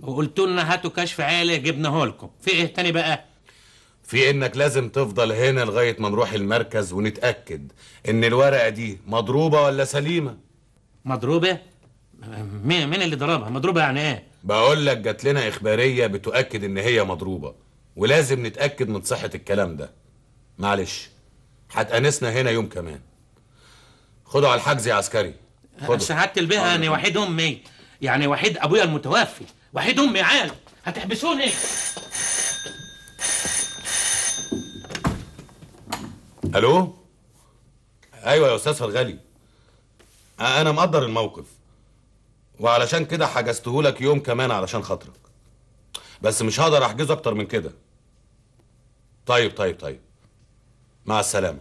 وقلت لنا هاتوا كشف عالي جبناه لكم في ايه تاني بقى في انك لازم تفضل هنا لغايه ما نروح المركز ونتاكد ان الورقه دي مضروبه ولا سليمه مضروبه مين مين اللي ضربها مضروبه يعني ايه بقول لك جات لنا اخباريه بتؤكد ان هي مضروبه ولازم نتاكد من صحه الكلام ده معلش هتأنسنا هنا يوم كمان خدوا على الحجز يا عسكري خدوا شهادة البيها اني وحيد امي يعني وحيد ابويا المتوفي وحيد امي عيال هتحبسوني الو ايوه يا استاذ فرغلي انا مقدر الموقف وعلشان كده حجزته لك يوم كمان علشان خاطرك بس مش هقدر احجزه اكتر من كده طيب طيب طيب مع السلامه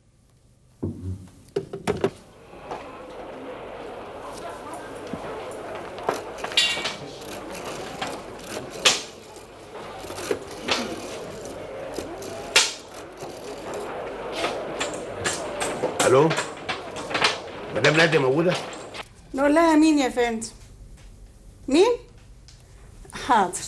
الو مدام ناديه موجوده نقول لها مين يا فندم مين حاضر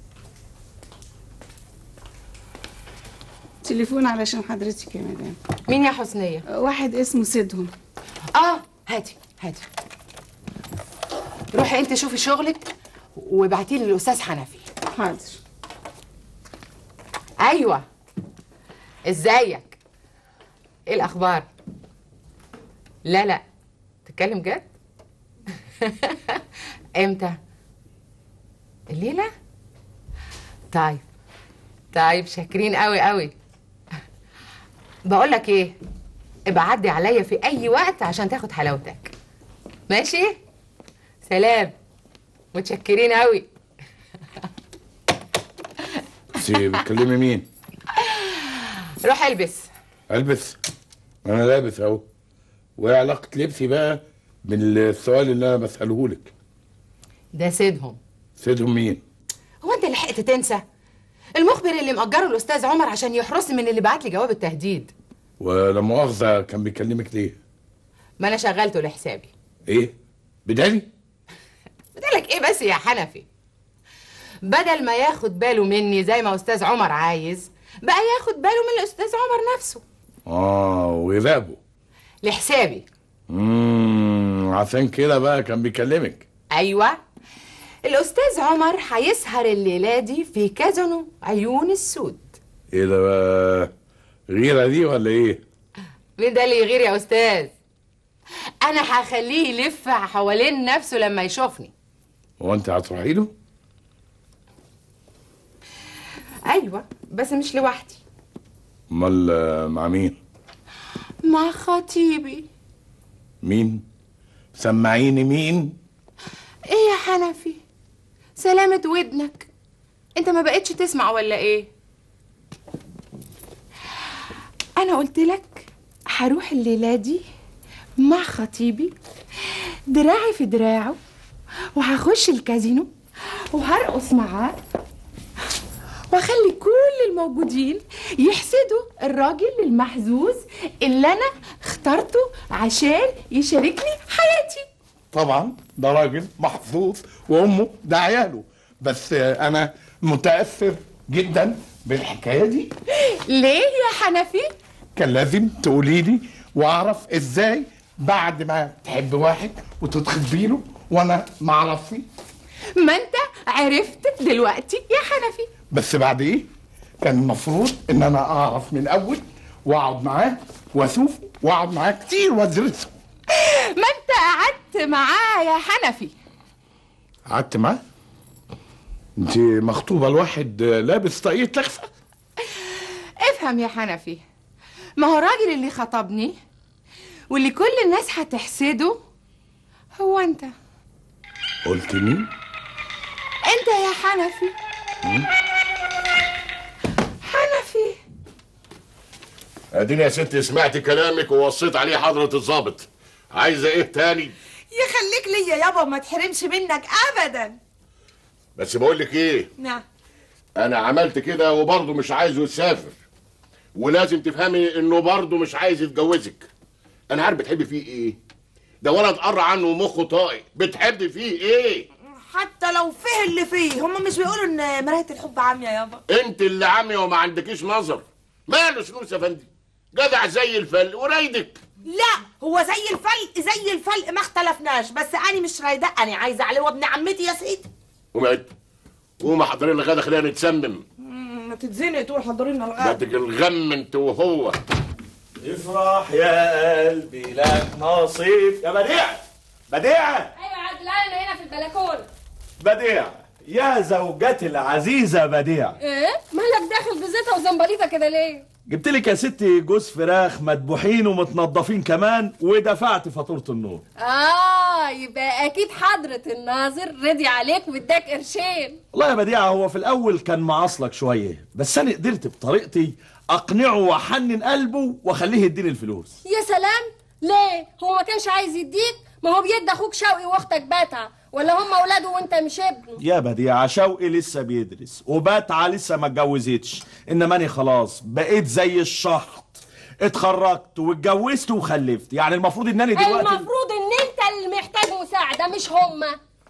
تليفون علشان حضرتك يا مدام مين يا حسنية؟ واحد اسمه سيدهم اه هاتي هاتي روحي انت شوفي شغلك وابعتي لي الاستاذ حنفي حاضر ايوه ازيك ايه الاخبار لا لا تتكلم جد امتى الليله طيب طيب شاكرين قوي قوي بقول لك ايه ابقى عدي عليا في اي وقت عشان تاخد حلاوتك ماشي سلام متشكرين قوي انت بتكلمي مين؟ روح البس البس انا لابس اهو وايه علاقه لبسي بقى بالسؤال اللي انا بساله لك ده سيدهم سيدهم مين؟ هو انت لحقت تنسى المخبر اللي مأجره الاستاذ عمر عشان يحرسني من اللي بعت لي جواب التهديد ولا مؤاخذه كان بيكلمك ليه؟ ما انا شغلته لحسابي ايه؟ بدالي؟ بدالك ايه بس يا حنفي بدل ما ياخد باله مني زي ما استاذ عمر عايز بقى ياخد باله من الاستاذ عمر نفسه اه ويراقبه لحسابي امم عشان كده بقى كان بيكلمك ايوه الاستاذ عمر هيسهر الليله دي في كازينو عيون السود ايه ده بقى غيره دي ولا ايه؟ مين ده اللي يغير يا استاذ انا هخليه يلف حوالين نفسه لما يشوفني هو انت هتروحي له؟ ايوه بس مش لوحدي امال آه، مع مين؟ مع خطيبي مين؟ سمعيني مين؟ ايه يا حنفي سلامة ودنك انت ما بقتش تسمع ولا ايه انا قلت لك هروح الليلة دي مع خطيبي دراعي في دراعه وهخش الكازينو وهرقص معاه واخلي كل الموجودين يحسدوا الراجل المحظوظ اللي انا اخترته عشان يشاركني حياتي طبعا ده راجل محظوظ وامه ده عياله بس آه، انا متاثر جدا بالحكايه دي ليه يا حنفي كان لازم تقولي لي واعرف ازاي بعد ما تحب واحد وتتخطبي له وانا ما اعرفش ما انت عرفت دلوقتي يا حنفي بس بعد ايه كان المفروض ان انا اعرف من الاول واقعد معاه واشوفه واقعد معاه كتير وادرسه ما انت قعدت معاه يا حنفي قعدت معاه انت مخطوبه لواحد آه، لابس طاقية لخفه افهم يا حنفي ما هو الراجل اللي خطبني واللي كل الناس هتحسده هو انت قلت مين انت يا حنفي حنفي اديني يا ستي سمعت كلامك ووصيت عليه حضرة الضابط عايزة ايه تاني يخليك ليا يابا وما تحرمش منك ابدا بس بقول لك ايه نعم انا عملت كده وبرضه مش عايزه يسافر ولازم تفهمي انه برضه مش عايز يتجوزك انا عارف بتحبي فيه ايه ده ولد قرع عنه ومخه طاقي بتحبي فيه ايه حتى لو فيه اللي فيه هم مش بيقولوا ان مرايه الحب عاميه يابا انت اللي عمي وما عندكيش نظر ماله سنوس يا فندي جدع زي الفل ورايدك لا هو زي الفلق زي الفلق ما اختلفناش بس انا مش رايدة انا عايزه عليه وابن عمتي يا سيدي قوم يا انت قوم حضرين الغدا خلينا نتسمم ما تتزنق تقول حضري لنا الغدا بدك الغم انت وهو افرح يا قلبي لك نصيب يا بديع بديع ايوه يا عبد العال انا هنا في البلكونه بديع يا زوجتي العزيزة بديع ايه مالك داخل بزيتها وزنبليطه كده ليه جبت لك يا ستي جوز فراخ مدبوحين ومتنضفين كمان ودفعت فاتورة النور اه يبقى اكيد حضره الناظر رضي عليك واداك قرشين والله يا بديع هو في الأول كان معاصلك شوية بس أنا قدرت بطريقتي أقنعه وأحنن قلبه وأخليه يديني الفلوس يا سلام ليه هو ما كانش عايز يديك ما هو بيد اخوك شوقي واختك باتعه ولا هم اولاده وانت مش ابنه يا بديع شوقي لسه بيدرس وباتعة لسه ما اتجوزتش انما انا خلاص بقيت زي الشحط اتخرجت واتجوزت وخلفت يعني المفروض ان انا دلوقتي المفروض ان انت اللي محتاج مساعده مش هما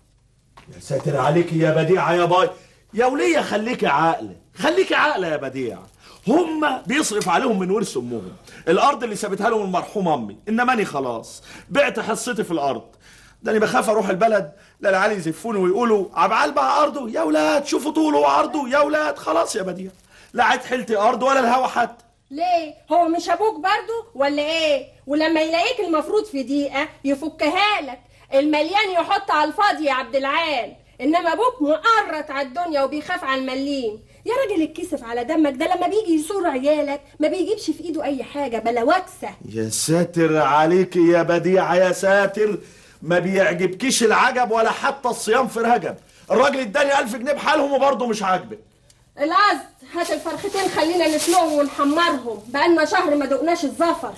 يا ساتر عليك يا بديعة يا باي يا ولية خليكي عاقلة خليكي عاقلة يا بديع هم بيصرف عليهم من ورث امهم الارض اللي سابتها لهم المرحوم امي انما انا خلاص بعت حصتي في الارض ده انا بخاف اروح البلد لا العيال يزفوني ويقولوا عبعال بقى ارضه يا ولاد شوفوا طوله وعرضه يا ولاد خلاص يا بديع لا عاد حيلتي ارض ولا الهوا حتى ليه هو مش ابوك برضو ولا ايه ولما يلاقيك المفروض في دقيقه يفكها لك المليان يحط على الفاضي يا عبد العال انما ابوك مقرط على الدنيا وبيخاف على المليم يا راجل الكسف على دمك ده لما بيجي يزور عيالك ما بيجيبش في ايده اي حاجه بلا وكسه يا ساتر عليك يا بديعة يا ساتر ما بيعجبكيش العجب ولا حتى الصيام في رجب الراجل اداني ألف جنيه بحالهم وبرضه مش عاجبك القصد هات الفرختين خلينا نسلقهم ونحمرهم بقالنا شهر ما دقناش الزفر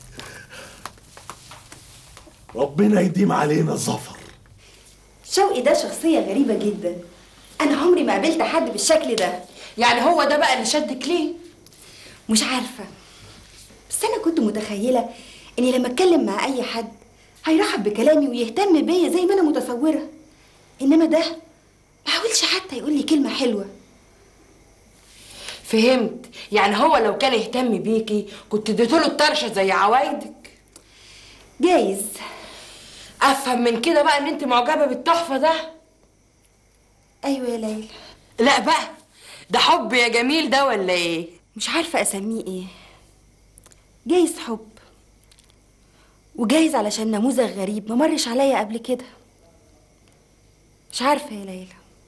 ربنا يديم علينا الظفر شوقي ده شخصية غريبة جدا أنا عمري ما قابلت حد بالشكل ده يعني هو ده بقى اللي شدك ليه مش عارفة بس أنا كنت متخيلة إني لما أتكلم مع أي حد هيرحب بكلامي ويهتم بيا زي ما أنا متصورة إنما ده ما حاولش حتى يقول لي كلمة حلوة فهمت يعني هو لو كان اهتم بيكي كنت اديتله الطرشه زي عوايدك جايز افهم من كده بقى ان انت معجبه بالتحفه ده أيوة يا ليلى لا بقى ده حب يا جميل ده ولا ايه مش عارفة أسميه إيه جايز حب وجايز علشان نموذج غريب ما مرش عليا قبل كده مش عارفة يا ليلى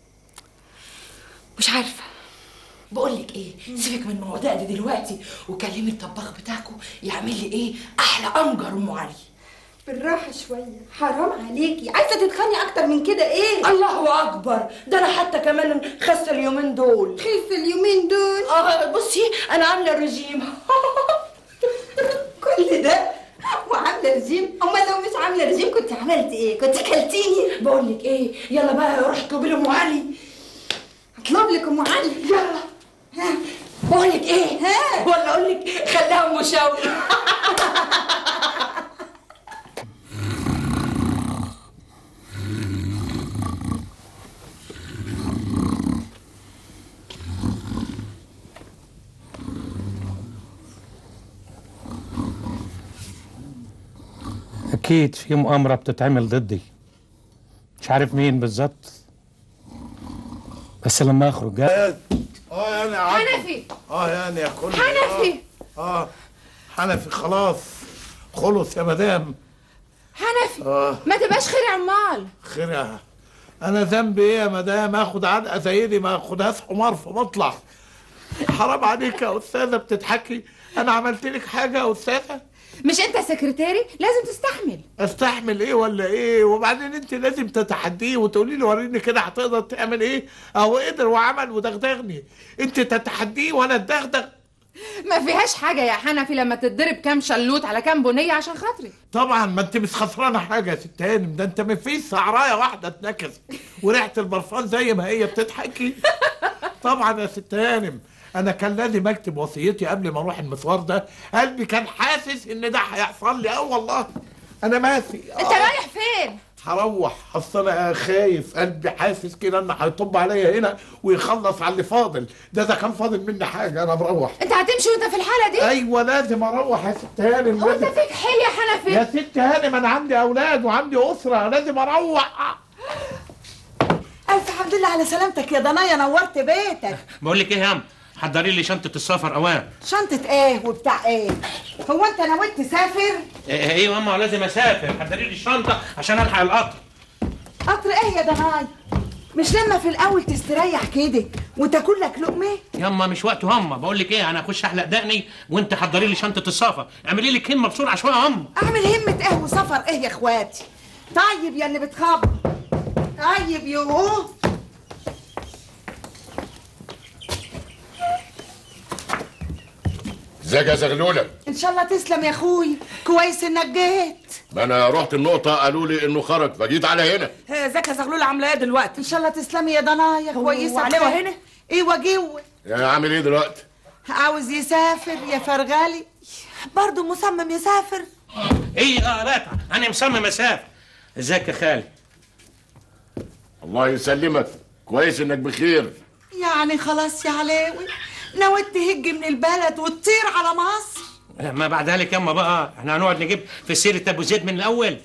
مش عارفة بقول لك ايه سيبك من المواضيع دي دلوقتي وكلمي الطباخ بتاعكم يعمل لي ايه احلى انجر ام علي بالراحة شوية حرام عليكي عايزة تتخاني أكتر من كده إيه؟ الله اكبر ده انا حتى كمان خس اليومين دول خف اليومين دول اه بصي انا عامله رجيم كل ده وعاملة رجيم أمال لو مش عاملة رجيم كنت عملت إيه؟ كنت كلتيني بقول لك ايه يلا بقى روح اطلبي لي ام علي هطلب لك أم علي يلا بقول لك ايه ها؟ ولا اقول لك خليها ام شوقي اكيد في مؤامره بتتعمل ضدي مش عارف مين بالظبط بس لما اخرج ها؟ اه يعني يا عم حنفي اه يعني يا كل حنفي اه آه. حنفي خلاص خلص يا مدام حنفي اه ما تبقاش خير عمال خير يا انا ذنبي ايه يا مدام اخد علقه زي دي ما اخدهاش حمار في مطلع حرام عليك يا استاذه بتضحكي انا عملت لك حاجه يا استاذه مش انت سكرتيري لازم تستحمل استحمل ايه ولا ايه وبعدين انت لازم تتحديه وتقولي لي وريني كده هتقدر تعمل ايه اهو قدر وعمل ودغدغني انت تتحديه وانا اتدغدغ ما فيهاش حاجه يا حنفي لما تتضرب كام شلوت على كام بنيه عشان خاطري طبعا ما انت مش خسرانه حاجه يا ست هانم ده انت ما فيش سعرايه واحده اتنكس وريحه البرفان زي ما هي بتضحكي طبعا يا ست هانم انا كان لازم اكتب وصيتي قبل ما اروح المشوار ده قلبي كان حاسس ان ده هيحصل لي اه والله انا ماشي انت رايح فين هروح اصل انا خايف قلبي حاسس كده ان هيطب عليا هنا ويخلص على اللي فاضل ده اذا كان فاضل مني حاجه انا بروح انت هتمشي وانت في الحاله دي ايوه لازم اروح يا ست هانم هو انت لازم- فيك حيل يا حنفي يا ست هانم انا عندي اولاد وعندي اسره لازم اروح الف حمد لله على سلامتك يا ضنايا نورت بيتك بقول لك ايه يا عم حضري لي شنطه السفر اوام شنطه ايه وبتاع ايه هو انت نويت تسافر إيه ايوه يا اما لازم اسافر حضري لي الشنطه عشان الحق القطر قطر ايه يا ضنايا مش لما في الاول تستريح كده وتاكل لك لقمه ياما مش وقته هما بقول لك ايه انا اخش احلق دقني وانت حضري لي شنطه السفر اعملي لي كلمه بسرعه شويه يا اما اعمل همه ايه وسفر ايه يا اخواتي طيب يا اللي بتخبط طيب يوه ازيك يا زغلوله ان شاء الله تسلم يا اخوي كويس انك جيت ما انا رحت النقطه قالوا لي انه خرج فجيت على هنا ازيك يا زغلول عامله ايه دلوقتي ان شاء الله تسلمي يا ضنايا كويسه وعليه بخير. هنا؟ ايوه جوه يا عامل ايه دلوقتي عاوز يسافر يا فرغالي برضه مصمم يسافر ايه اه لا انا مصمم اسافر ازيك يا خالي الله يسلمك كويس انك بخير يعني خلاص يا علاوي نويت تهج من البلد وتطير على مصر ما بعد ذلك ياما بقى احنا هنقعد نجيب في سيره ابو زيد من الاول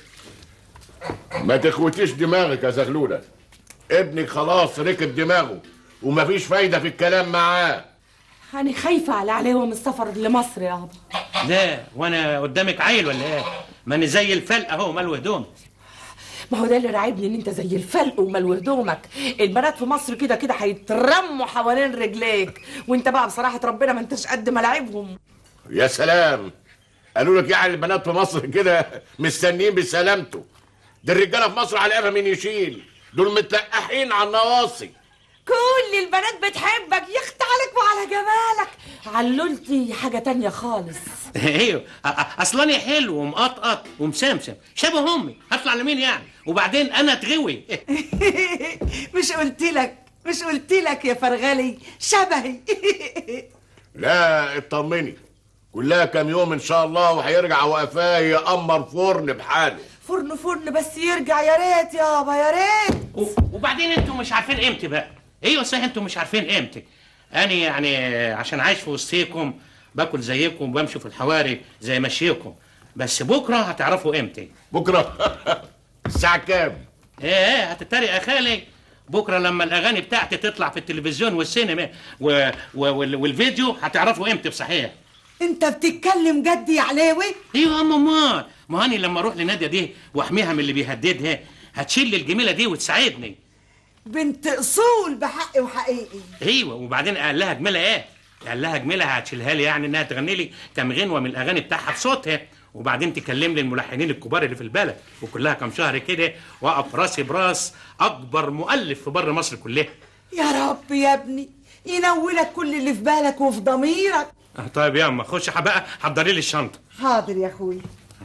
ما تخوتيش دماغك يا زغلوله ابنك خلاص ركب دماغه ومفيش فايده في الكلام معاه أنا خايفة على عليوة من السفر لمصر يابا لا وانا قدامك عيل ولا ايه ما انا زي الفلق اهو مال هدوم ما هو ده اللي راعبني ان انت زي الفلق وملو هدومك البنات في مصر كده كده هيترموا حوالين رجليك وانت بقى بصراحة ربنا ما انتش قد ملاعبهم يا سلام قالوا لك يعني البنات في مصر كده مستنيين بسلامته ده الرجاله في مصر على قفا مين يشيل دول متلقحين على النواصي كل البنات بتحبك يخت عليك وعلى جمالك علولتي حاجة تانية خالص ايوه أ- أ- اصلاني حلو ومقطقط ومسمسم شبه امي هطلع لمين يعني وبعدين انا اتغوي مش قلت لك مش قلت لك يا فرغلي شبهي لا اطمني كلها كام يوم ان شاء الله وهيرجع وقفاه يأمر فرن بحاله فرن فرن بس يرجع يا ريت يابا يا ريت و- وبعدين انتوا مش عارفين قيمتي بقى ايوه صحيح انتوا مش عارفين قيمتي انا يعني عشان عايش في وسطيكم باكل زيكم وبمشي في الحواري زي مشيكم بس بكره هتعرفوا قيمتي بكره الساعه كام ايه ايه هتتريق يا خالي بكره لما الاغاني بتاعتي تطلع في التلفزيون والسينما و... و... وال... والفيديو هتعرفوا قيمتي بصحيح انت بتتكلم جد يا علاوي ايوه يا اما امال ما هاني لما اروح لناديه دي واحميها من اللي بيهددها هتشيل الجميله دي وتساعدني بنت اصول بحق وحقيقي ايوه وبعدين قال لها جميله ايه؟ قال لها جميله هتشيلها لي يعني انها تغني لي كام غنوه من الاغاني بتاعها بصوتها وبعدين تكلم لي الملحنين الكبار اللي في البلد وكلها كام شهر كده واقف راسي براس اكبر مؤلف في بر مصر كلها يا رب يا ابني ينولك كل اللي في بالك وفي ضميرك آه، طيب يا اما خش بقى حضري لي الشنطه حاضر يا اخوي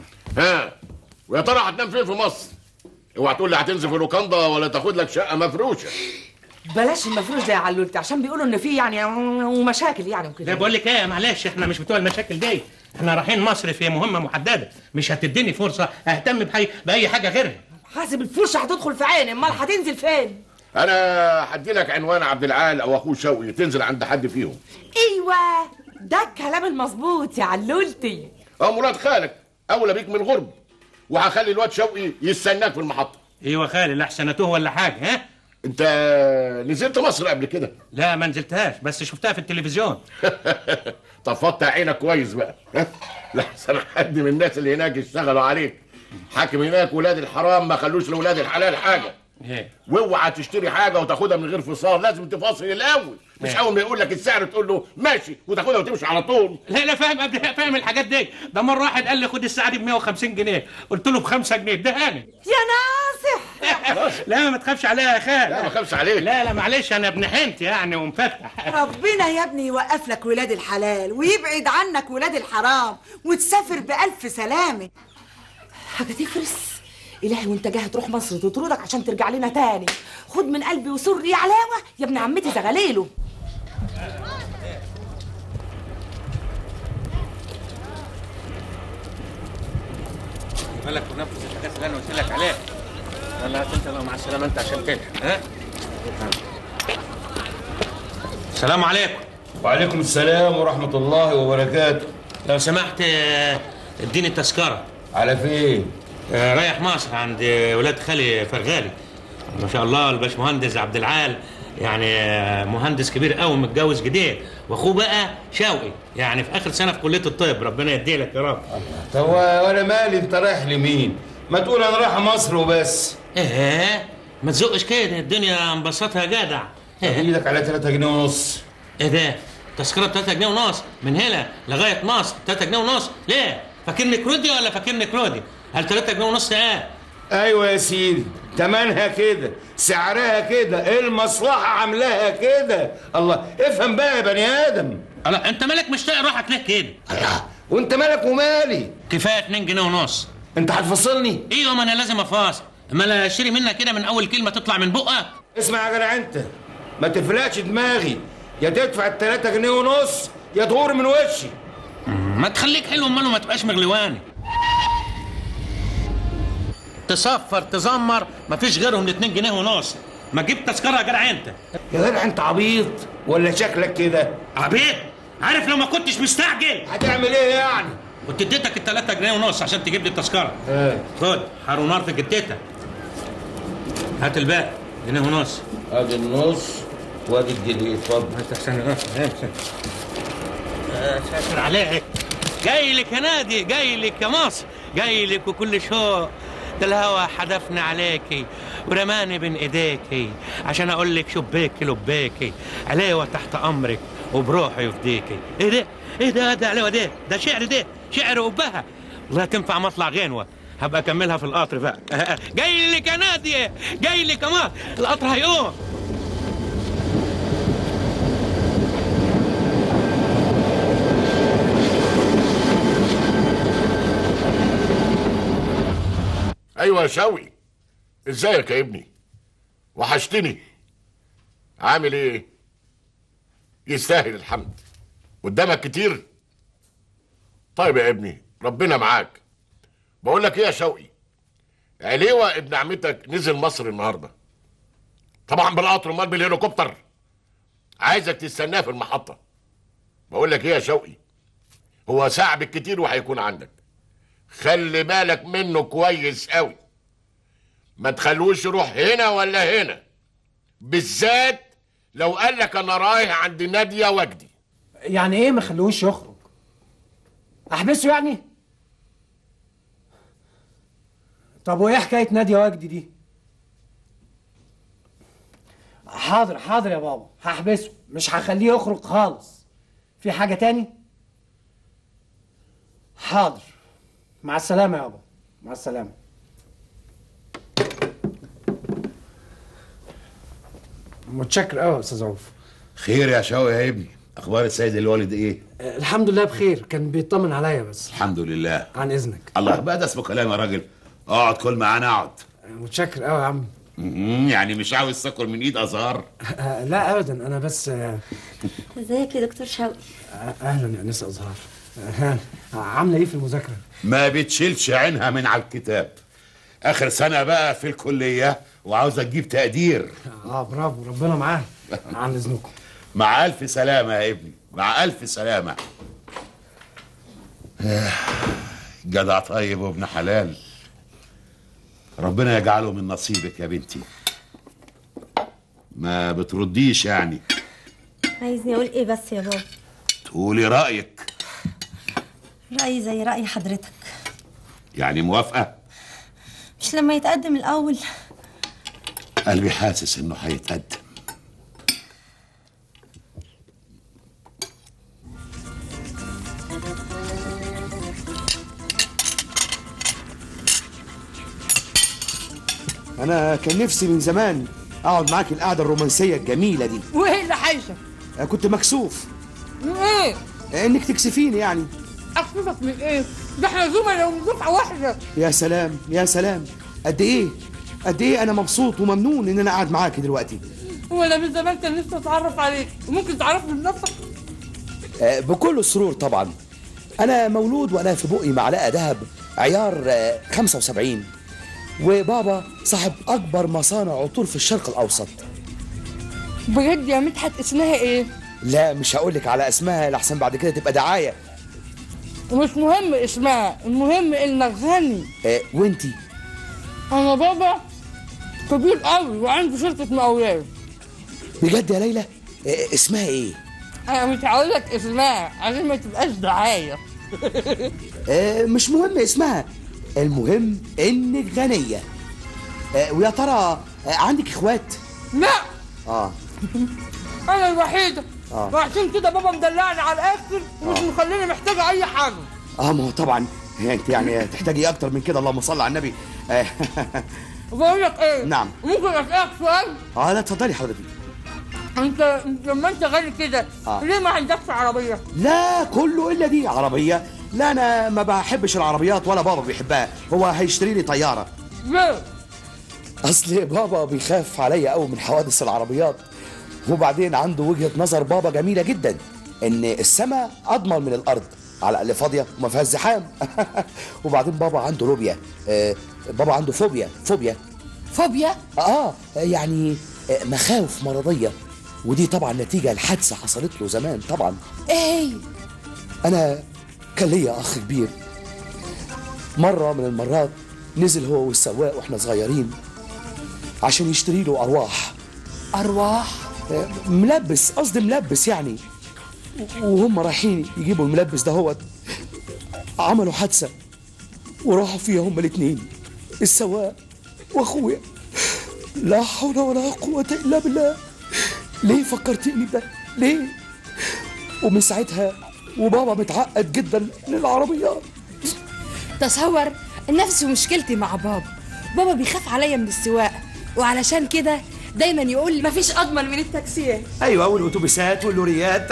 ها ويا ترى هتنام فين في مصر اوعى تقول لي هتنزل في لوكاندا ولا تاخد لك شقه مفروشه بلاش المفروش ده يا علولتي عشان بيقولوا ان في يعني ومشاكل يعني لا وكده بقول لك ايه معلش احنا مش بتوع المشاكل دي احنا رايحين مصر في مهمه محدده مش هتديني فرصه اهتم بحي باي حاجه غيرها حاسب الفرشه هتدخل في عيني امال هتنزل فين انا هدي لك عنوان عبد العال او اخوه شوقي تنزل عند حد فيهم ايوه ده الكلام المظبوط يا علولتي اه مراد خالك اولى بيك من الغرب وهخلي الواد شوقي يستناك في المحطه ايوه خالي لا احسنتوه ولا حاجه ها انت نزلت مصر قبل كده لا ما نزلتهاش بس شفتها في التلفزيون طب فتح عينك كويس بقى ها لحسن حد من الناس اللي هناك يشتغلوا عليك حاكم هناك ولاد الحرام ما خلوش لولاد الحلال حاجه ايه واوعى تشتري حاجه وتاخدها من غير فصال لازم تفاصل الاول مش إيه. اول ما يقول لك السعر تقول له ماشي وتاخدها وتمشي على طول لا لا فاهم قبل فاهم الحاجات دي ده مره واحد قال لي خد الساعه دي ب 150 جنيه قلت له ب 5 جنيه ده انا يا ناصح لا ما تخافش عليها يا خال لا ما خافش عليك لا لا معلش انا ابن حنت يعني ومفتح ربنا يا ابني يوقف لك ولاد الحلال ويبعد عنك ولاد الحرام وتسافر بألف سلامة حاجه تفرس الهي وانت جاي تروح مصر تطردك عشان ترجع لنا تاني خد من قلبي وسري يا علاوه يا ابن عمتي زغليله بالك ونفس الحاجات اللي انا قلت لك عليها لا انت بقى مع السلامه انت عشان تلحق ها السلام عليكم وعليكم السلام ورحمة الله وبركاته لو سمحت آه، اديني التذكره على فين؟ آه، رايح مصر عند آه، ولاد خالي فرغالي ما شاء الله الباشمهندس عبد العال يعني آه، مهندس كبير قوي متجوز جديد واخوه بقى شوقي يعني في اخر سنه في كليه الطب ربنا يدي لك يا رب طب وانا مالي انت رايح لمين؟ ما تقول انا رايح مصر وبس ايه ما تزقش كده الدنيا انبسطها يا جدع ايدك على 3 جنيه ونص ايه ده تذكره ب 3 جنيه ونص من هنا لغايه مصر 3 جنيه ونص ليه فاكرني كرودي ولا فاكرني كرودي هل 3 جنيه ونص ايه ايوه يا سيدي تمنها كده سعرها كده المصلحة عاملاها كده الله افهم بقى يا بني ادم الله انت مالك مش طايق روحك ليه كده الله وانت مالك ومالي كفايه 2 جنيه ونص انت هتفصلني ايوه ما انا لازم افاصل اما انا اشتري منك كده من اول كلمه تطلع من بقك اسمع يا جدع انت ما تفلقش دماغي يا تدفع التلاتة جنيه ونص يا تغور من وشي ما تخليك حلو امال وما تبقاش مغلواني تصفر تزمر مفيش غيرهم ل 2 جنيه ونص ما تجيب تذكره يا جدع انت يا جدع انت عبيط ولا شكلك كده عبيط عارف لو ما كنتش مستعجل هتعمل ايه يعني كنت اديتك ال 3 جنيه ونص عشان تجيب لي التذكره ايه خد حار نار في جدتك هات الباقي جنيه ونص ادي النص وادي الجنيه اتفضل هات عشان ساتر عليك جاي لك يا نادي جاي لك يا مصر جاي لك وكل شوق ده الهوى حدفني عليكي ورماني بين ايديكي عشان اقول لك شبيكي لبيكي عليوة تحت امرك وبروحي يفديكي ايه ده ايه ده ده عليوة ده ده شعر ده شعر وبها والله تنفع مطلع غنوة هبقى اكملها في القطر بقى جاي لك يا نادية جاي لك يا مصر القطر هيقوم ايوه يا شوقي ازيك يا ابني وحشتني عامل ايه يستاهل الحمد قدامك كتير طيب يا ابني ربنا معاك بقول لك ايه يا شوقي عليوة ابن عمتك نزل مصر النهارده طبعا بالقطر امال بالهليكوبتر عايزك تستناه في المحطه بقول لك ايه يا شوقي هو ساعة بالكتير وهيكون عندك خلي بالك منه كويس قوي ما تخلوش يروح هنا ولا هنا بالذات لو قال لك انا رايح عند ناديه وجدي يعني ايه ما خلوش يخرج احبسه يعني طب وايه حكايه ناديه وجدي دي حاضر حاضر يا بابا هحبسه مش هخليه يخرج خالص في حاجه تاني حاضر مع السلامه يابا مع السلامه متشكر قوي يا استاذ عوف خير يا شوقي يا ابني اخبار السيد الوالد ايه آه، الحمد لله بخير كان بيطمن عليا بس الحمد لله عن اذنك الله بقى ده اسمه كلام يا راجل اقعد كل معانا اقعد آه، متشكر قوي يا عمي مم، يعني مش عاوز تاكل من ايد ازهار آه، لا ابدا انا بس آه، ازيك يا دكتور شوقي آه، اهلا يا انسه ازهار آه، عامله ايه في المذاكره ما بتشيلش عينها من على الكتاب اخر سنه بقى في الكليه وعاوزه تجيب تقدير اه برافو ربنا معاه عن اذنكم مع الف سلامه يا ابني مع الف سلامه آه، جدع طيب وابن حلال ربنا يجعله من نصيبك يا بنتي ما بترديش يعني عايزني اقول ايه بس يا بابا تقولي رايك رأيي زي رأي حضرتك يعني موافقه مش لما يتقدم الأول قلبي حاسس انه هيتقدم انا كان نفسي من زمان اقعد معاك القعده الرومانسيه الجميله دي وايه اللي حايشك؟ أنا كنت مكسوف من ايه؟ انك تكسفيني يعني اكسفك من ايه؟ ده احنا زملاء ومن دفعه واحده يا سلام يا سلام قد ايه قد ايه انا مبسوط وممنون ان انا قاعد معاك دلوقتي وانا من زمان كان نفسي اتعرف عليك وممكن تعرفني بنفسك آه، بكل سرور طبعا انا مولود وانا في بقي معلقه ذهب عيار آه، 75 وبابا صاحب اكبر مصانع عطور في الشرق الاوسط بجد يا مدحت اسمها ايه لا مش هقول لك على اسمها لحسن بعد كده تبقى دعايه مش مهم اسمها المهم انك غني آه وانتي انا بابا كبير قوي وعنده شركه مقاولات بجد يا ليلى آه اسمها ايه انا مش هقول لك اسمها عشان ما تبقاش دعايه آه مش مهم اسمها المهم انك غنيه آه ويا ترى آه عندك اخوات لا اه انا الوحيده آه. وعشان كده بابا مدلعني على الاخر ومش آه. مخليني محتاجه اي حاجه اه ما هو طبعا انت يعني تحتاجي اكتر من كده اللهم صل على النبي آه بقول لك ايه نعم ممكن اسالك سؤال اه لا اتفضلي حضرتك انت انت لما انت غني كده آه. ليه ما عندكش عربيه لا كله الا دي عربيه لا انا ما بحبش العربيات ولا بابا بيحبها هو هيشتري لي طياره ليه اصل بابا بيخاف عليا قوي من حوادث العربيات وبعدين عنده وجهه نظر بابا جميله جدا ان السماء اضمن من الارض على الاقل فاضيه وما فيهاش زحام وبعدين بابا عنده روبيا آه بابا عنده فوبيا فوبيا فوبيا اه يعني آه، مخاوف مرضيه ودي طبعا نتيجه لحادثه حصلت له زمان طبعا ايه انا كان ليا اخ كبير مره من المرات نزل هو والسواق واحنا صغيرين عشان يشتري له ارواح ارواح آه، ملبس قصدي ملبس يعني وهم رايحين يجيبوا الملبس ده هو عملوا حادثه وراحوا فيها هما الاتنين السواق واخويا لا حول ولا قوه الا بالله ليه فكرتني بده ليه ومن ساعتها وبابا متعقد جدا للعربيات تصور نفس مشكلتي مع بابا بابا بيخاف عليا من السواقه وعلشان كده دايما يقول لي مفيش اضمن من التاكسيات ايوه والاتوبيسات واللوريات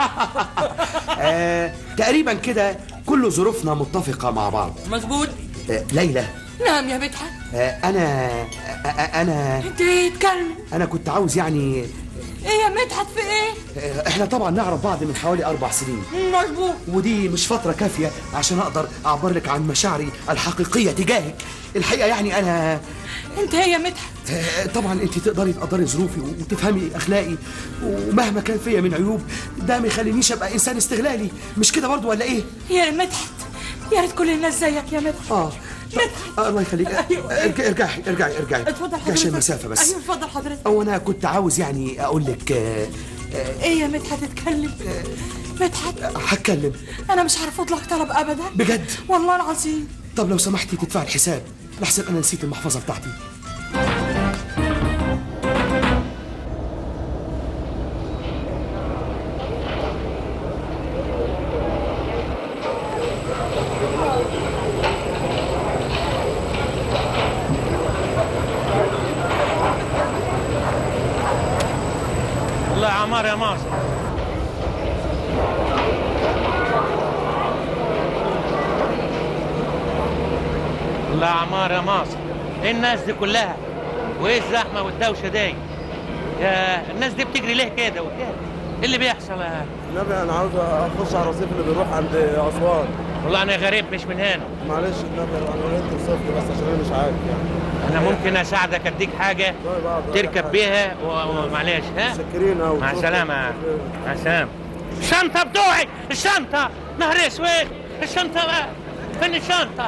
آه، تقريبا كده كل ظروفنا متفقه مع بعض مظبوط آه، ليلى نعم يا مدحت آه، انا آه، آه، انا انت ايه اتكلم انا كنت عاوز يعني ايه يا مدحت في ايه آه، احنا طبعا نعرف بعض من حوالي اربع سنين مظبوط ودي مش فترة كافية عشان أقدر أعبر لك عن مشاعري الحقيقية تجاهك الحقيقة يعني أنا انت ايه يا مدحت آه، طبعا أنت تقدري تقدري ظروفي وتفهمي أخلاقي ومهما كان فيا من عيوب ده ما يخلينيش أبقى إنسان استغلالي مش كده برضو ولا إيه؟ يا مدحت يا ريت كل الناس زيك يا مدحت آه آه، الله يخليك آه، ارجعي ارجعي ارجعي ارجعي اتفضل حضرتك عشان المسافة بس ايوه اتفضل حضرتك أو أنا كنت عاوز يعني أقول لك آه، آه، ايه يا مدحت اتكلم مدحت هتكلم انا مش هرفض لك طلب ابدا بجد والله العظيم طب لو سمحتي تدفع الحساب لحسن أنا نسيت المحفظة بتاعتي الله يا عمار يا ماصر الله يا عمار يا ماصر ايه الناس دي كلها وايه الزحمه والدوشه دي يا الناس دي بتجري ليه كده وايه إيه اللي بيحصل يا النبي انا عاوز اخش على الرصيف اللي بيروح عند اسوان والله انا غريب مش من هنا معلش النبي انا قلت الصفر بس عشان انا مش عارف يعني انا ممكن اساعدك اديك حاجه تركب بيها و- ومعلش ها متشكرين أوي. مع السلامه مع السلامه الشنطه بتوعي الشنطه نهر اسود الشنطه بقى فين الشنطه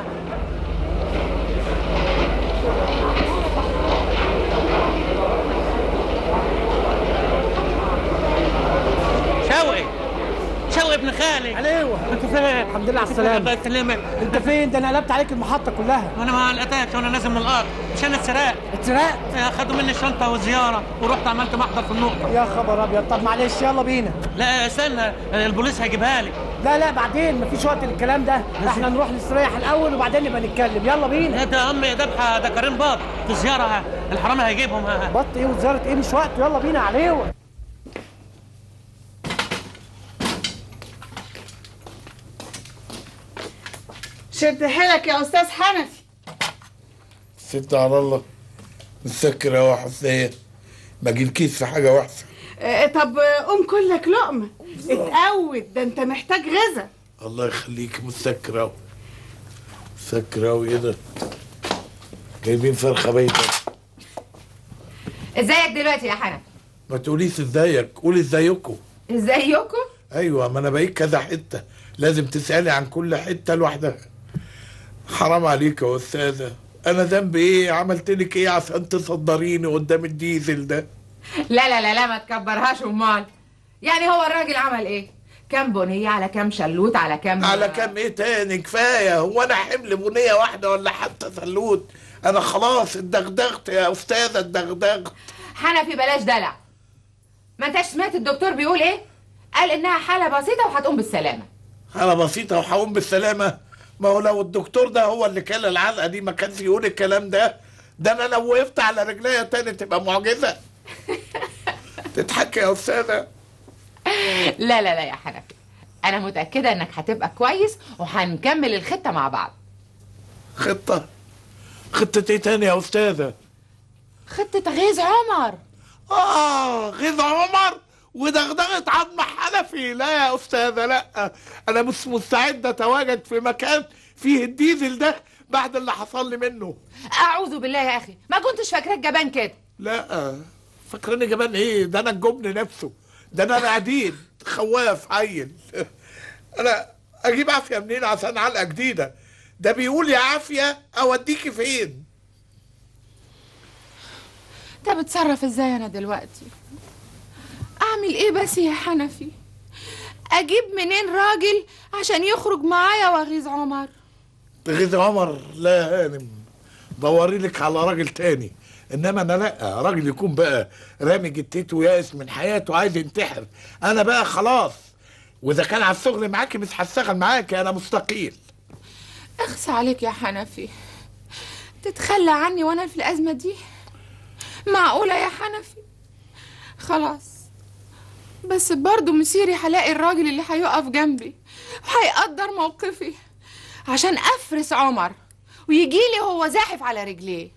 شوقي شوقي ابن خالي ايوه انت فين الحمد لله على السلامه الله يسلمك انت فين ده انا قلبت عليك المحطه كلها انا ما لقيتكش وانا نازل من الارض مش انا اتسرقت اتسرقت خدوا مني الشنطه والزياره ورحت عملت محضر في النقطه يا خبر ابيض طب معلش يلا بينا لا استنى البوليس هيجيبها لي لا لا بعدين مفيش وقت للكلام ده احنا نروح نستريح الاول وبعدين نبقى نتكلم يلا بينا ده يا امي ذبحه ده كريم بط في زياره الحرامي هيجيبهم بط ايه وزاره ايه مش وقت يلا بينا عليه شد حيلك يا استاذ حنفي ست على الله مسكر يا حسين ما جيلكيش في حاجه وحشه آه، طب آه، قوم كلك لقمه اتقود ده انت محتاج غذا الله يخليك مسكر أوي مسكر أوي ايه ده جايبين فرخه بيضه ازيك دلوقتي يا حنفي ما تقوليش ازيك قولي ازيكم ازيكم ايوه ما انا بقيت كذا حته لازم تسالي عن كل حته لوحدها حرام عليك يا استاذه انا ذنبي ايه عملت لك ايه عشان تصدريني قدام الديزل ده لا لا لا لا ما تكبرهاش امال يعني هو الراجل عمل ايه كام بنيه على كام شلوت على كام على كام ايه تاني كفايه هو انا حمل بنيه واحده ولا حتى سلوت انا خلاص اتدغدغت يا استاذه اتدغدغت حنفي بلاش دلع ما انتش سمعت الدكتور بيقول ايه قال انها حاله بسيطه وهتقوم بالسلامه حاله بسيطه وهقوم بالسلامه ما هو لو الدكتور ده هو اللي كان العلقه دي ما كانش يقول الكلام ده ده انا لو وقفت على رجليا تاني تبقى معجزه تضحكي يا استاذه لا لا لا يا حنفي انا متاكده انك هتبقى كويس وهنكمل الخطه مع بعض خطه خطه ايه تاني يا استاذه خطه غيظ عمر اه غيظ عمر ودغدغه عظم حنفي لا يا استاذه لا انا مش مستعد اتواجد في مكان فيه الديزل ده بعد اللي حصل لي منه اعوذ بالله يا اخي ما كنتش فاكراك جبان كده لا فاكرني جبان ايه ده انا الجبن نفسه ده انا رعديد خواف عيل انا اجيب عافيه منين عشان علقه جديده ده بيقول يا عافيه اوديكي فين انت بتصرف ازاي انا دلوقتي اعمل ايه بس يا حنفي اجيب منين راجل عشان يخرج معايا واغيظ عمر تغيظ عمر لا يا هانم دوري لك على راجل تاني انما انا لا راجل يكون بقى رامي جتته ويائس من حياته وعايز ينتحر انا بقى خلاص واذا كان على الشغل معاكي مش هشتغل معاكي انا مستقيل اخس عليك يا حنفي تتخلى عني وانا في الازمه دي معقوله يا حنفي خلاص بس برضه مسيري هلاقي الراجل اللي هيقف جنبي وهيقدر موقفي عشان افرس عمر ويجيلي وهو زاحف على رجليه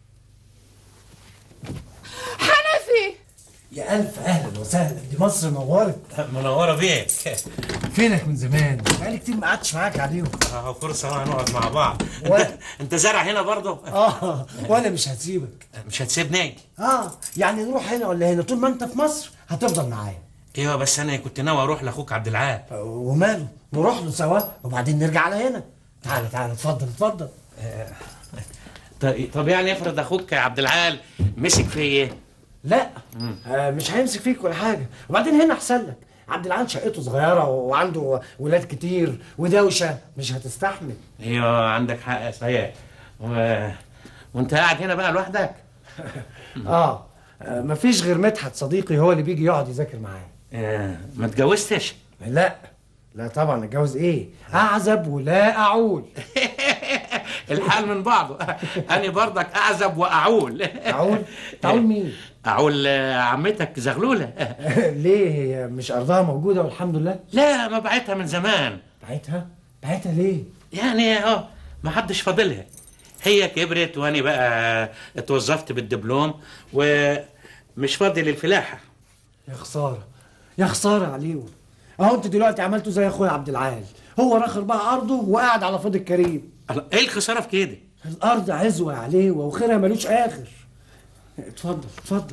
حنفي يا ألف أهلا وسهلا دي مصر نورت منوره بيك فينك من زمان بقالي كتير ما قعدتش معاك عليهم اهو فرصه بقى نقعد مع بعض و- انت انت زارع هنا برضه اه وانا مش هسيبك مش هتسيبني اه يعني نروح هنا ولا هنا طول ما انت في مصر هتفضل معايا ايوه بس انا كنت ناوي اروح لاخوك عبد العال وماله نروح له سوا وبعدين نرجع على هنا تعالى تعالى اتفضل اتفضل طب طب يعني افرض اخوك عبد العال مسك فيا لا آه مش هيمسك فيك ولا حاجه وبعدين هنا احسن لك عبد العال شقته صغيره وعنده ولاد كتير ودوشه مش هتستحمل ايوه عندك حق صحيح و... وانت قاعد هنا بقى لوحدك اه آه، مفيش غير مدحت صديقي هو اللي بيجي يقعد يذاكر معايا آه، ما اتجوزتش لا لا طبعا اتجوز ايه اعزب ولا اعول الحال من بعضه انا برضك اعزب واعول اعول تعول مين اعول آه، عمتك زغلوله ليه هي مش ارضها موجوده والحمد لله لا ما بعتها من زمان بعتها بعتها ليه يعني اه ما حدش فاضلها هي كبرت وانا بقى اتوظفت بالدبلوم ومش فاضي للفلاحه يا خساره يا خساره عليهم اهو انت دلوقتي عملته زي اخويا عبد العال هو راخر بقى ارضه وقاعد على فاضل الكريم الله، ايه الخساره في كده الارض عزوه عليه وخيرها ملوش اخر اتفضل اتفضل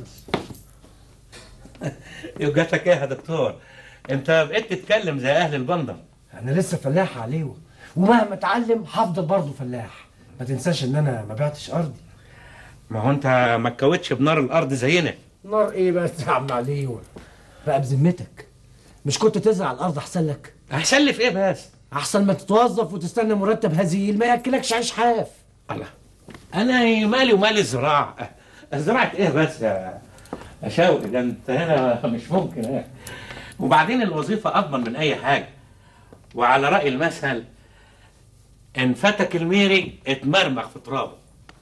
يوجاتك ايه يا دكتور انت بقيت تتكلم زي اهل البندر انا لسه فلاح عليه ومهما اتعلم هفضل برضه فلاح ما تنساش ان انا ما بعتش ارضي ما هو انت ما اتكوتش بنار الارض زينا نار ايه بس يا عم عليوه بقى بذمتك مش كنت تزرع الارض احسن لك احسن لي في ايه بس احسن ما تتوظف وتستنى مرتب هزيل ما ياكلكش عيش حاف الله انا مالي ومال الزراعه زراعه ايه بس يا يا شوقي ده انت هنا مش ممكن ايه وبعدين الوظيفه اضمن من اي حاجه وعلى راي المثل ان فتك الميري اتمرمغ في ترابه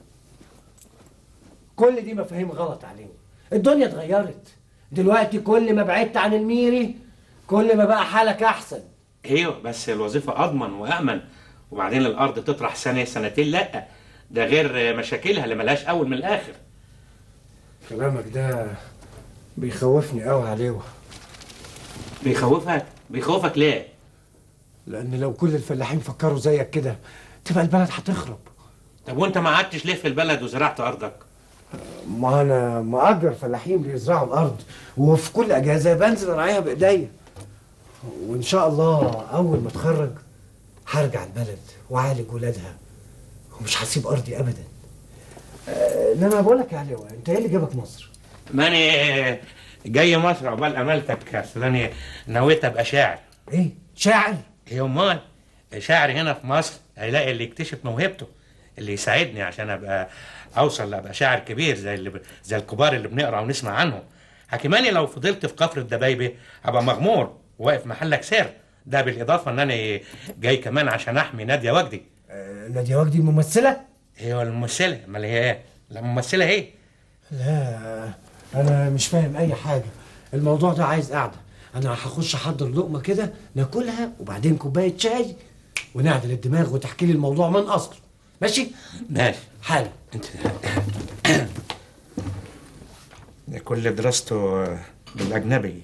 كل دي مفاهيم غلط عليهم الدنيا اتغيرت دلوقتي كل ما بعدت عن الميري كل ما بقى حالك احسن ايوه بس الوظيفه اضمن وامن وبعدين الارض تطرح سنه سنتين لا ده غير مشاكلها اللي ملهاش اول من الاخر كلامك ده بيخوفني قوي عليه بيخوفك بيخوفك ليه لان لو كل الفلاحين فكروا زيك كده تبقى البلد هتخرب طب وانت ما قعدتش ليه في البلد وزرعت ارضك ما انا مأجر فلاحين بيزرعوا الارض وفي كل اجازه بنزل اراعيها بايديا وان شاء الله اول ما اتخرج هرجع البلد واعالج ولادها ومش هسيب ارضي ابدا آه، انما بقول لك يا علي انت ايه اللي جابك مصر؟ ماني جاي مصر عقبال امالتك اصل انا نويت ابقى شاعر ايه شاعر ايه امال شاعر هنا في مصر هيلاقي اللي يكتشف موهبته اللي يساعدني عشان ابقى اوصل لابقى شاعر كبير زي اللي ب... زي الكبار اللي بنقرا ونسمع عنهم حكيماني لو فضلت في كفر الدبايبه هبقى مغمور واقف محلك سر ده بالاضافه ان انا جاي كمان عشان احمي ناديه وجدي آه، ناديه وجدي الممثله؟ ايوه الممثله امال هي ايه؟ لا الممثله ايه؟ لا انا مش فاهم اي حاجه الموضوع ده عايز قعده انا هخش احضر لقمه كده ناكلها وبعدين كوبايه شاي ونعدل الدماغ وتحكي لي الموضوع من اصله ماشي ماشي حالا انت كل دراسته بالاجنبي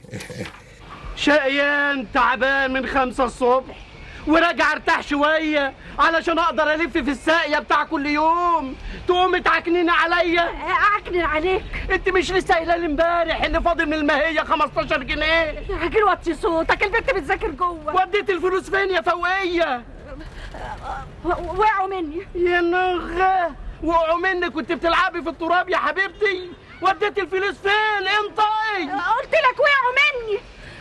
شقيان تعبان من خمسة الصبح وراجع ارتاح شوية علشان اقدر الف في الساقية بتاع كل يوم تقوم تعكنين عليا اعكنن عليك انت مش لسه قايله لي امبارح اللي فاضل من الماهية 15 جنيه يا راجل وطي صوتك البنت بتذاكر جوه وديت الفلوس فين يا فوقية وقعوا مني يا نغة وقعوا منك كنت بتلعبي في التراب يا حبيبتي وديت الفلوس فين انطقي قلت لك وقعوا مني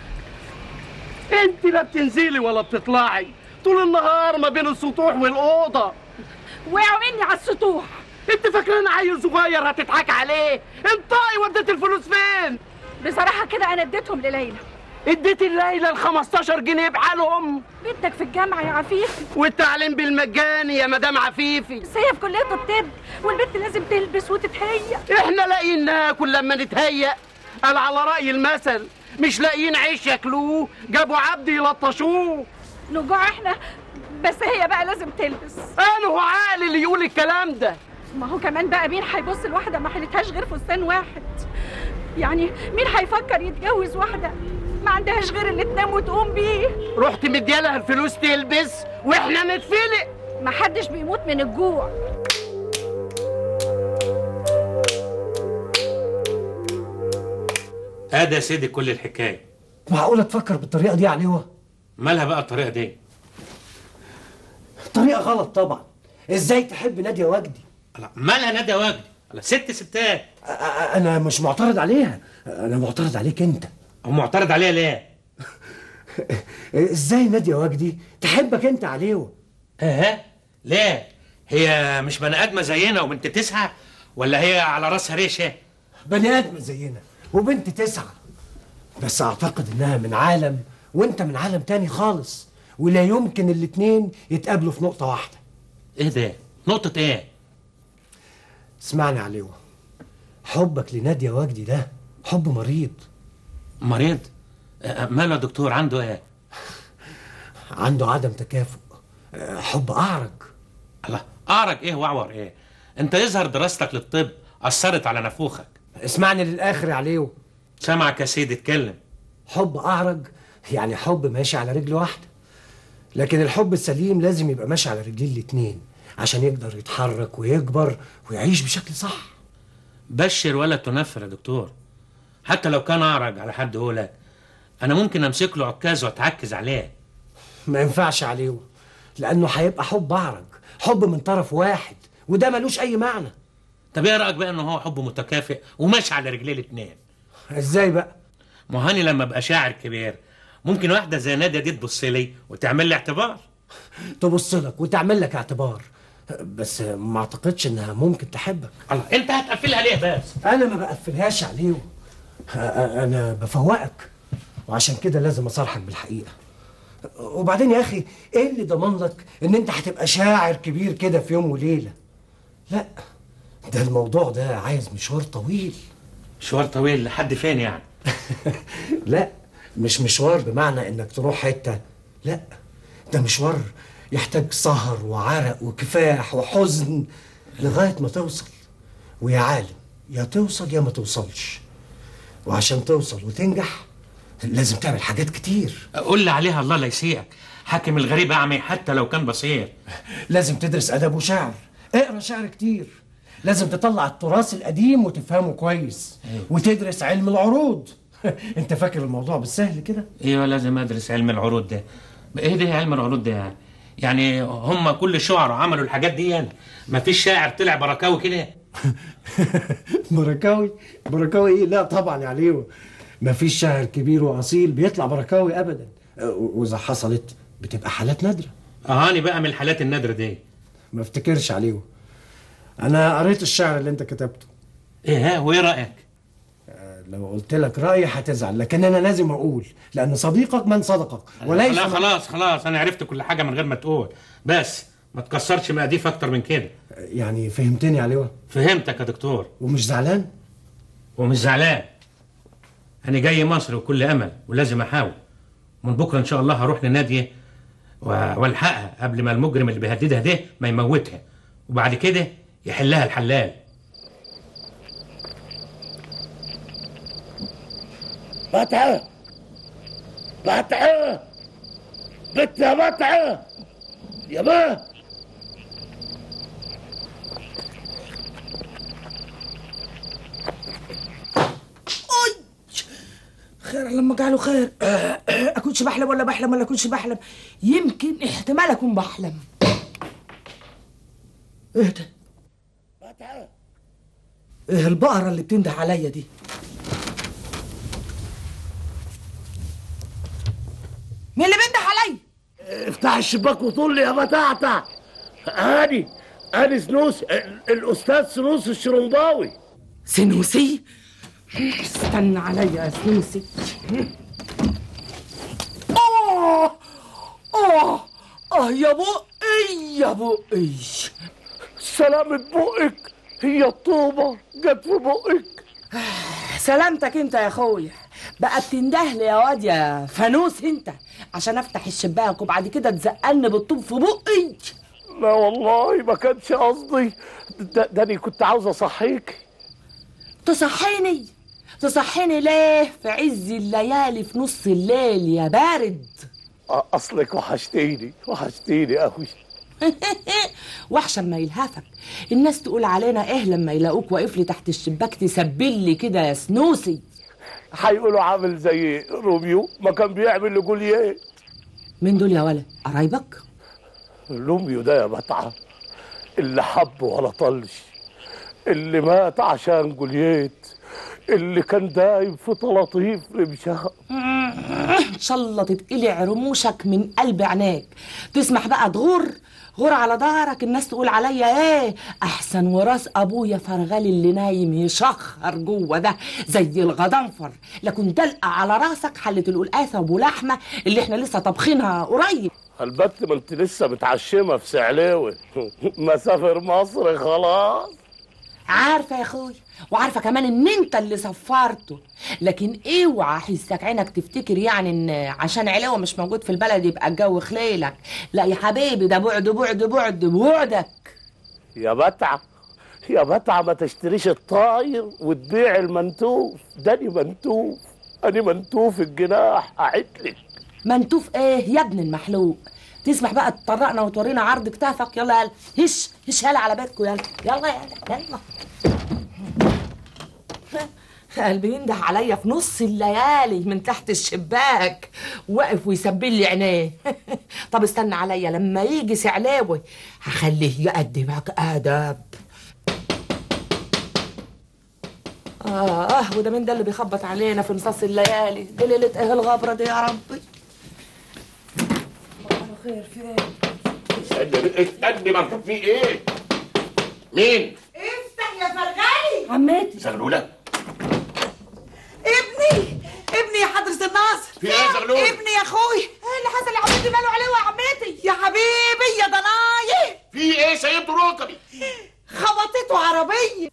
انت لا بتنزلي ولا بتطلعي طول النهار ما بين السطوح والاوضه وقعوا مني على السطوح انت فاكراني عيل صغير هتضحك عليه انطقي وديت الفلوس فين بصراحه كده انا اديتهم لليلى اديت الليله ال 15 جنيه بحالهم بنتك في الجامعه يا عفيفي والتعليم بالمجاني يا مدام عفيفي بس هي في كليه الطب والبنت لازم تلبس وتتهيأ احنا لاقيين ناكل لما نتهيأ قال على رأي المثل مش لاقيين عيش ياكلوه جابوا عبد يلطشوه نجوع احنا بس هي بقى لازم تلبس انا هو عقل اللي يقول الكلام ده ما هو كمان بقى مين هيبص لواحده ما حلتهاش غير فستان واحد يعني مين هيفكر يتجوز واحده ما عندهاش غير اللي تنام وتقوم بيه رحت مديالها الفلوس تلبس واحنا نتفلق ما حدش بيموت من الجوع ادي يا سيدي كل الحكايه معقوله تفكر بالطريقه دي يا عليوه مالها بقى الطريقه دي طريقه غلط طبعا ازاي تحب ناديه وجدي مالها ناديه وجدي ست ستات أ- أ- انا مش معترض عليها انا معترض عليك انت هو معترض عليها ليه ازاي ناديه وجدي تحبك انت عليوه اه ليه هي مش بني ادمه زينا وبنت تسعه ولا هي على راسها ريشه بني ادم زينا وبنت تسعة بس اعتقد انها من عالم وانت من عالم تاني خالص ولا يمكن الاتنين يتقابلوا في نقطة واحدة ايه ده نقطه ايه اسمعني يا عليوة حبك لنادية وجدي ده حب مريض مريض آه، ماله يا دكتور عنده ايه عنده عدم تكافؤ آه، حب اعرج الله اعرج ايه واعور ايه انت يظهر دراستك للطب اثرت على نفوخك اسمعني للاخر يا عليوة سامعك يا سيدي اتكلم حب اعرج يعني حب ماشي على رجل واحدة لكن الحب السليم لازم يبقى ماشي على رجلين الاتنين عشان يقدر يتحرك ويكبر ويعيش بشكل صح بشر ولا تنفر يا دكتور حتى لو كان اعرج على حد قولك انا ممكن امسك له عكاز واتعكز عليه ما ينفعش عليه لانه هيبقى حب اعرج حب من طرف واحد وده ملوش اي معنى طب ايه رايك بقى ان هو حب متكافئ وماشي على رجليه الاتنين ازاي بقى ما هاني لما ابقى شاعر كبير ممكن واحده زي ناديه دي تبص لي وتعمل لي اعتبار تبص لك وتعمل لك اعتبار بس ما اعتقدش انها ممكن تحبك الله انت هتقفلها ليه بس انا ما بقفلهاش عليه انا بفوقك وعشان كده لازم اصارحك بالحقيقه وبعدين يا اخي ايه اللي ضمن لك ان انت هتبقى شاعر كبير كده في يوم وليله لا ده الموضوع ده عايز مشوار طويل مشوار طويل لحد فين يعني لا مش مشوار بمعنى انك تروح حته لا ده مشوار يحتاج سهر وعرق وكفاح وحزن لغايه ما توصل ويا عالم يا توصل يا ما توصلش وعشان توصل وتنجح لازم تعمل حاجات كتير قول لي عليها الله لا يسيئك حاكم الغريب اعمي حتى لو كان بصير لازم تدرس ادب وشعر اقرا شعر كتير لازم تطلع التراث القديم وتفهمه كويس وتدرس علم العروض انت فاكر الموضوع بالسهل كده ايوه لازم ادرس علم العروض ده ايه ده علم العروض ده يعني يعني هم كل الشعراء عملوا الحاجات دي يعني ما فيش شاعر طلع بركاوي كده بركاوي بركاوي ايه لا طبعا يا عليو مفيش شاعر كبير واصيل بيطلع بركاوي ابدا و- واذا حصلت بتبقى حالات نادره اهاني بقى من الحالات النادره دي ما افتكرش عليو انا قريت الشعر اللي انت كتبته ايه ها وايه رايك لو قلت لك رايي هتزعل لكن انا لازم اقول لان صديقك من صدقك وليس لا من- خلاص خلاص انا عرفت كل حاجه من غير ما تقول بس ما تكسرش مقاديف اكتر من كده يعني فهمتني يا عليوه فهمتك يا دكتور ومش زعلان ومش زعلان انا جاي مصر وكل امل ولازم احاول من بكره ان شاء الله هروح لناديه و- والحقها قبل ما المجرم اللي بيهددها ده ما يموتها وبعد كده يحلها الحلال متعة متعة بنت يا متعة يا ما خير لما جعله خير اكونش بحلم ولا بحلم ولا اكونش بحلم يمكن احتمال اكون بحلم ايه ده ايه البقرة اللي بتنده عليا دي مين اللي بينده عليا افتح الشباك وطل يا بتعتع هاني هاني سنوس ال- الاستاذ سنوس الشرنضاوي سنوسي استنى عليا يا سنوسي اه اه اه يا بقي يا بقي سلامة بقك هي الطوبة جت في بقك سلامتك انت يا اخويا بقى بتندهلي يا واد يا فانوس انت عشان افتح الشباك وبعد كده تزقلني بالطوب في بقي لا والله ما كانش قصدي ده, ده انا كنت عاوز اصحيك تصحيني تصحيني ليه في عز الليالي في نص الليل يا بارد أ- اصلك وحشتيني وحشتيني قوي وحشة ما يلهفك الناس تقول علينا ايه لما يلاقوك واقف لي تحت الشباك تسبل لي كده يا سنوسي هيقولوا عامل زي روميو ما كان بيعمل لجولييت مين دول يا ولا قرايبك روميو ده يا متعة اللي حب ولا طلش اللي مات عشان جولييت اللي كان دايم في طلاطيف رمشها ان شاء الله تتقلع رموشك من قلب عينيك تسمح بقى تغور غور على ظهرك الناس تقول عليا ايه احسن وراس ابويا فرغالي اللي نايم يشخر جوه ده زي الغضنفر لكن دلقه على راسك حله القلقاسه ابو لحمه اللي احنا لسه طابخينها قريب البت ما انت لسه متعشمة في سعلاوي مسافر مصر خلاص عارفه يا اخويا وعارفه كمان ان انت اللي سفرته لكن اوعى حسك عينك تفتكر يعني ان عشان علاوه مش موجود في البلد يبقى الجو خليلك لا يا حبيبي ده بعد بعد بعد بعدك يا بتعة يا بتعة ما تشتريش الطاير وتبيع المنتوف داني منتوف أنا منتوف الجناح أعدلك منتوف ايه يا ابن المحلوق تسمح بقى تطرقنا وتورينا عرض كتافك يلا يلا هش هش يلا على بيتكم يلا يلا يلا يلا قلبي ينده عليا في نص الليالي من تحت الشباك واقف ويسبل لي عينيه طب استنى عليا لما يجي سعلاوي هخليه يقدمك ادب آه, اه وده مين ده اللي بيخبط علينا في نصاص الليالي دي ليلة ايه الغبرة دي يا ربي خير فين استني استني ما في ايه مين افتح يا فرغالي عمتي زغلولة ابني ابني يا حضرة الناصر في ايه يا زغلول؟ ابني يا اخوي ايه اللي حصل يا عمتي ماله عليه يا عمتي يا حبيبي يا ضناي في ايه سيبت ركبي خبطته عربية